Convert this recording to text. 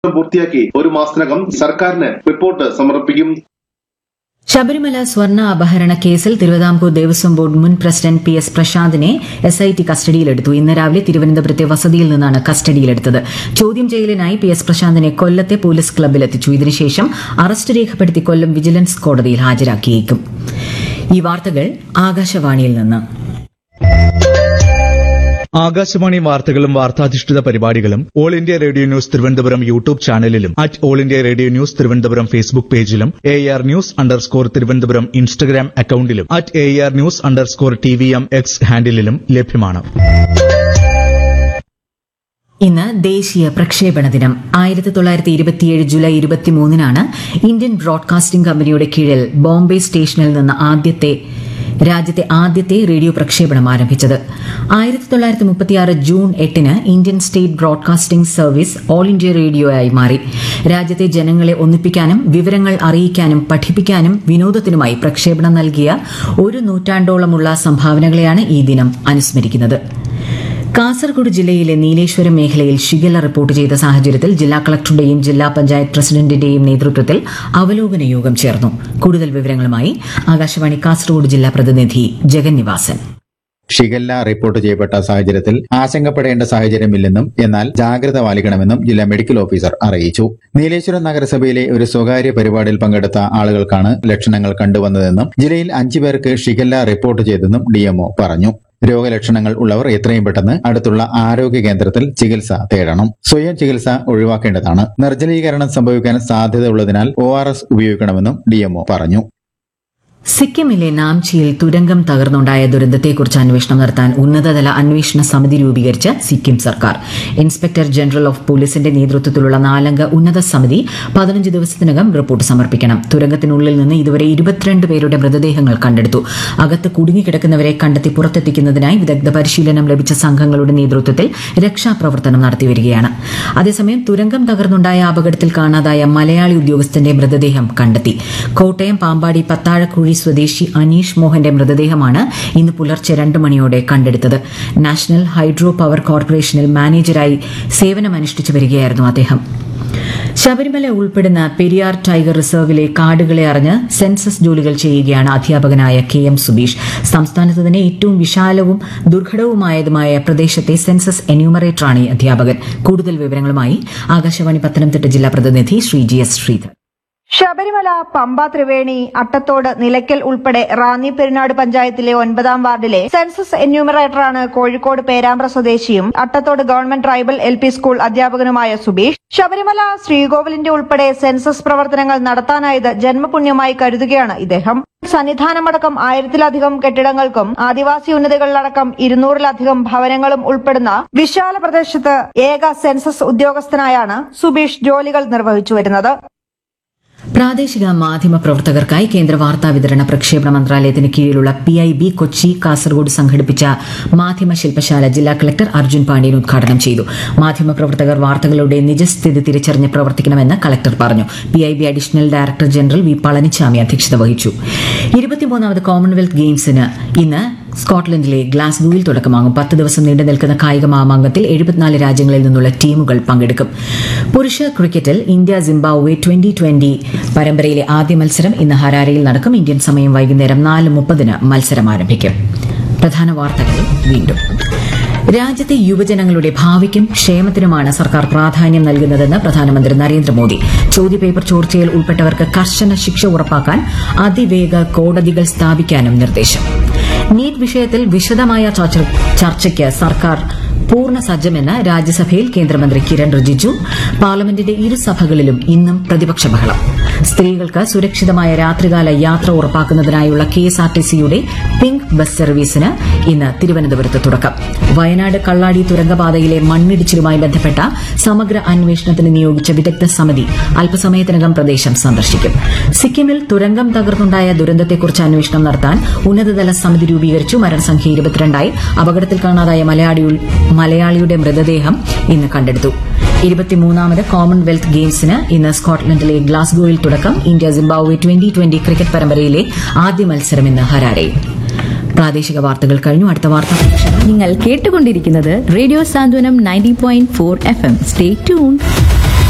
പൂർത്തിയാക്കി ഒരു മാസത്തിനകം സർക്കാരിന് റിപ്പോർട്ട് സമർപ്പിക്കും ശബരിമല സ്വർണ്ണ അപഹരണ കേസിൽ തിരുവിതാംകൂർ ദേവസ്വം ബോർഡ് മുൻ പ്രസിഡന്റ് പി എസ് പ്രശാന്തിനെ എസ് ഐ ടി കസ്റ്റഡിയിലെടുത്തു ഇന്ന് രാവിലെ തിരുവനന്തപുരത്തെ വസതിയിൽ നിന്നാണ് കസ്റ്റഡിയിലെടുത്തത് ചോദ്യം ചെയ്യലിനായി പി എസ് പ്രശാന്തിനെ കൊല്ലത്തെ പോലീസ് ക്ലബ്ബിലെത്തിച്ചു ഇതിനുശേഷം അറസ്റ്റ് രേഖപ്പെടുത്തി കൊല്ലം വിജിലൻസ് കോടതിയിൽ ഹാജരാക്കിയേക്കും ഈ വാർത്തകൾ ആകാശവാണിയിൽ നിന്ന് ആകാശവാണി വാർത്തകളും വാർത്താധിഷ്ഠിത പരിപാടികളും all India radio news Thiruvananthapuram YouTube ചാനലിലും at all India radio news Thiruvananthapuram Facebook പേജിലും A R news underscore Thiruvananthapuram Instagram അക്കൌണ്ടിലും at A R news underscore T V M X ഹാൻഡിലും ലഭ്യമാണ് ഇന്ന് ദേശീയ പ്രക്ഷേപണ ദിനം ആയിരത്തി തൊള്ളായിരത്തി ഇരുപത്തിയേഴ് ജൂലൈ ഇരുപത്തിമൂന്നിനാണ് ഇന്ത്യൻ ബ്രോഡ്കാസ്റ്റിംഗ് കമ്പനിയുടെ കീഴിൽ ബോംബെ സ്റ്റേഷനിൽ നിന്ന് ആദ്യത്തെ രാജ്യത്തെ ആദ്യത്തെ റേഡിയോ പ്രക്ഷേപണം ആരംഭിച്ചത് ആയിരത്തി തൊള്ളായിരത്തി മുപ്പത്തിയാറ് ജൂൺ എട്ടിന് Indian state broadcasting service all India റേഡിയോയായി മാറി രാജ്യത്തെ ജനങ്ങളെ ഒന്നിപ്പിക്കാനും വിവരങ്ങൾ അറിയിക്കാനും പഠിപ്പിക്കാനും വിനോദത്തിനുമായി പ്രക്ഷേപണം നൽകിയ ഒരു നൂറ്റാണ്ടോളമുള്ള സംഭാവനകളെയാണ് ഈ ദിനം അനുസ്മരിക്കുന്നത് കാസർഗോഡ് ജില്ലയിലെ നീലേശ്വരം മേഖലയിൽ ഷിഗല്ല റിപ്പോർട്ട് ചെയ്ത സാഹചര്യത്തിൽ ജില്ലാ കളക്ടറുടെയും ജില്ലാ പഞ്ചായത്ത് പ്രസിഡന്റിന്റെയും നേതൃത്വത്തിൽ അവലോകന യോഗം ചേർന്നു കൂടുതൽ വിവരങ്ങളുമായി ആകാശവാണി കാസർഗോഡ് ജില്ലാ പ്രതിനിധി ജഗൻ നിവാസൻ ഷിഗല്ല റിപ്പോർട്ട് ചെയ്യപ്പെട്ട സാഹചര്യത്തിൽ ആശങ്കപ്പെടേണ്ട സാഹചര്യമില്ലെന്നും എന്നാൽ ജാഗ്രത പാലിക്കണമെന്നും ജില്ലാ മെഡിക്കൽ ഓഫീസർ അറിയിച്ചു നീലേശ്വരം നഗരസഭയിലെ ഒരു സ്വകാര്യ പരിപാടിയിൽ പങ്കെടുത്ത ആളുകൾക്കാണ് ലക്ഷണങ്ങൾ കണ്ടുവന്നതെന്നും ജില്ലയിൽ അഞ്ചു പേർക്ക് ഷിഗല്ല റിപ്പോർട്ട് ചെയ്തെന്നും ഡിഎംഒ പറഞ്ഞു രോഗലക്ഷണങ്ങൾ ഉള്ളവർ എത്രയും പെട്ടെന്ന് അടുത്തുള്ള ആരോഗ്യ കേന്ദ്രത്തിൽ ചികിത്സ തേടണം സ്വയം ചികിത്സ ഒഴിവാക്കേണ്ടതാണ് നിർജ്ജലീകരണം സംഭവിക്കാൻ സാധ്യതയുള്ളതിനാൽ ഒ ഉപയോഗിക്കണമെന്നും ഡിഎംഒ പറഞ്ഞു സിക്കിമിലെ നാംചിയിൽ തുരങ്കം തകർന്നുണ്ടായ ദുരന്തത്തെക്കുറിച്ച് അന്വേഷണം നടത്താൻ ഉന്നതതല അന്വേഷണ സമിതി രൂപീകരിച്ച് സിക്കിം സർക്കാർ ഇൻസ്പെക്ടർ ജനറൽ ഓഫ് പോലീസിന്റെ നേതൃത്വത്തിലുള്ള നാലംഗ ഉന്നത സമിതി പതിനഞ്ച് ദിവസത്തിനകം റിപ്പോർട്ട് സമർപ്പിക്കണം തുരങ്കത്തിനുള്ളിൽ നിന്ന് ഇതുവരെ ഇരുപത്തിരണ്ട് പേരുടെ മൃതദേഹങ്ങൾ കണ്ടെടുത്തു അകത്ത് കുടുങ്ങിക്കിടക്കുന്നവരെ കണ്ടെത്തി പുറത്തെത്തിക്കുന്നതിനായി വിദഗ്ധ പരിശീലനം ലഭിച്ച സംഘങ്ങളുടെ നേതൃത്വത്തിൽ രക്ഷാപ്രവർത്തനം നടത്തിവരികയാണ് അതേസമയം തുരങ്കം തകർന്നുണ്ടായ അപകടത്തിൽ കാണാതായ മലയാളി ഉദ്യോഗസ്ഥന്റെ മൃതദേഹം കണ്ടെത്തി കോട്ടയം പാമ്പാടി പത്താഴക്കുഴി സ്വദേശി അനീഷ് മോഹന്റെ മൃതദേഹമാണ് ഇന്ന് പുലർച്ചെ രണ്ട് മണിയോടെ കണ്ടെടുത്തത് നാഷണൽ ഹൈഡ്രോ പവർ കോർപ്പറേഷനിൽ മാനേജരായി സേവനമനുഷ്ഠിച്ചു വരികയായിരുന്നു അദ്ദേഹം ശബരിമല ഉൾപ്പെടുന്ന പെരിയാർ ടൈഗർ റിസർവിലെ കാടുകളെ അറിഞ്ഞ് സെൻസസ് ജോലികൾ ചെയ്യുകയാണ് അധ്യാപകനായ കെ എം സുബീഷ് സംസ്ഥാനത്ത് തന്നെ ഏറ്റവും വിശാലവും ദുർഘടവുമായതുമായ പ്രദേശത്തെ സെൻസസ് എന്യൂമറേറ്ററാണ് ഈ അധ്യാപകൻ കൂടുതൽ വിവരങ്ങളുമായി ആകാശവാണി പത്തനംതിട്ട ജില്ലാ പ്രതിനിധി ശ്രീ ജി എസ് ശ്രീധർ ശബരിമല പമ്പ ത്രിവേണി അട്ടത്തോട് നിലയ്ക്കൽ ഉൾപ്പെടെ റാന്നി പെരുന്നാട് പഞ്ചായത്തിലെ ഒൻപതാം വാർഡിലെ സെൻസസ് എന്യൂമറേറ്ററാണ് കോഴിക്കോട് പേരാമ്പ്ര സ്വദേശിയും Attathode government tribal L P school അധ്യാപകനുമായ സുബീഷ് ശബരിമല ശ്രീകോവിലിന്റെ ഉൾപ്പെടെ സെൻസസ് പ്രവർത്തനങ്ങൾ നടത്താനായത് ജന്മപുണ്യമായി കരുതുകയാണ് ഇദ്ദേഹം സന്നിധാനമടക്കം ആയിരത്തിലധികം കെട്ടിടങ്ങൾക്കും ആദിവാസി ഉന്നതികളിലടക്കം ഇരുന്നൂറിലധികം ഭവനങ്ങളും ഉൾപ്പെടുന്ന വിശാല പ്രദേശത്ത് ഏക സെൻസസ് ഉദ്യോഗസ്ഥനായാണ് സുബീഷ് ജോലികൾ നിർവഹിച്ചു വരുന്നത് പ്രാദേശിക മാധ്യമ പ്രവർത്തകർക്കായി കേന്ദ്ര വാർത്താ വിതരണ പ്രക്ഷേപണ മന്ത്രാലയത്തിന് കീഴിലുള്ള P I B Kochi Kasaragod സംഘടിപ്പിച്ച മാധ്യമ ശില്പശാല ജില്ലാ കളക്ടർ അർജുൻ പാണ്ഡ്യൻ ഉദ്ഘാടനം ചെയ്തു മാധ്യമ പ്രവർത്തകർ വാർത്തകളുടെ നിജസ്ഥിതി തിരിച്ചറിഞ്ഞ് പ്രവർത്തിക്കണമെന്ന് കളക്ടർ പറഞ്ഞു P I B additional director general V Palanichami അധ്യക്ഷത വഹിച്ചു ഇരുപത്തിമൂന്നാമത് കോമൺവെൽത്ത് ഗെയിംസിന് ഇന്ന് സ്കോട്ട്ലൻഡിലെ ഗ്ലാസ്ഗോയിൽ തുടക്കമാകും പത്ത് ദിവസം നീണ്ടു നിൽക്കുന്ന കായിക മാമാങ്കത്തിൽ എഴുപത്തിനാല് രാജ്യങ്ങളിൽ നിന്നുള്ള ടീമുകൾ പങ്കെടുക്കും പുരുഷ ക്രിക്കറ്റിൽ ഇന്ത്യ സിംബാബ്വെ ട്വന്റി ട്വന്റി പരമ്പരയിലെ ആദ്യ മത്സരം ഇന്ന് ഹരാരയിൽ നടക്കും ഇന്ത്യൻ സമയം വൈകുന്നേരം നാല് മുപ്പതിന് മത്സരം ആരംഭിക്കും പ്രധാന വാർത്തകൾ വീണ്ടും രാജ്യത്തെ യുവജനങ്ങളുടെ ഭാവിക്കും ക്ഷേമത്തിനുമാണ് സർക്കാർ പ്രാധാന്യം നൽകുന്നതെന്ന് പ്രധാനമന്ത്രി നരേന്ദ്രമോദി ചോദ്യപേപ്പർ ചോർച്ചയിൽ ഉൾപ്പെട്ടവർക്ക് കർശന ശിക്ഷ ഉറപ്പാക്കാൻ അതിവേഗ കോടതികൾ സ്ഥാപിക്കാനും നിർദ്ദേശം നീറ്റ് വിഷയത്തിൽ വിശദമായ ചർച്ച- ചർച്ചയ്ക്ക് സർക്കാർ പൂർണ്ണ സജ്ജമെന്ന് രാജ്യസഭയിൽ കേന്ദ്രമന്ത്രി കിരൺ റിജിജു പാർലമെന്റിന്റെ ഇരുസഭകളിലും ഇന്നും പ്രതിപക്ഷ ബഹളം സ്ത്രീകൾക്ക് സുരക്ഷിതമായ രാത്രികാല യാത്ര ഉറപ്പാക്കുന്നതിനായുള്ള കെഎസ്ആർടിസിയുടെ പിങ്ക് ബസ് സർവീസിന് ഇന്ന് തിരുവനന്തപുരത്ത് തുടക്കം വയനാട് കള്ളാടി തുരങ്കപാതയിലെ മണ്ണിടിച്ചിലുമായി ബന്ധപ്പെട്ട സമഗ്ര അന്വേഷണത്തിന് നിയോഗിച്ച വിദഗ്ധ സമിതി അല്പസമയത്തിനകം പ്രദേശം സന്ദർശിക്കും സിക്കിമിൽ തുരങ്കം തകർന്നുണ്ടായ ദുരന്തത്തെക്കുറിച്ച് അന്വേഷണം നടത്താൻ ഉന്നതതല സമിതി രൂപീകരിച്ചു മരണസംഖ്യ ഇരുപത്തിരണ്ടായി അപകടത്തിൽ കാണാതായ മലയാളി മലയാളിയുടെ മൃതദേഹം ഇന്ന് കണ്ടെടുത്തു ഇരുപത്തിമൂന്നാമത് കോമൺവെൽത്ത് ഗെയിംസിന് ഇന്ന് സ്കോട്ട്ലൻഡിലെ ഗ്ലാസ്ഗോയിൽ തുടക്കം India Zimbabwe twenty twenty cricket പരമ്പരയിലെ ആദ്യ മത്സരം ഇന്ന് ഹരാരയിൽ പ്രാദേശിക വാർത്തകൾ കഴിഞ്ഞു അടുത്ത വാർത്ത നിങ്ങൾ കേട്ടുകൊണ്ടിരിക്കുന്നത് radio Santhwanam ninety point four F M stay tune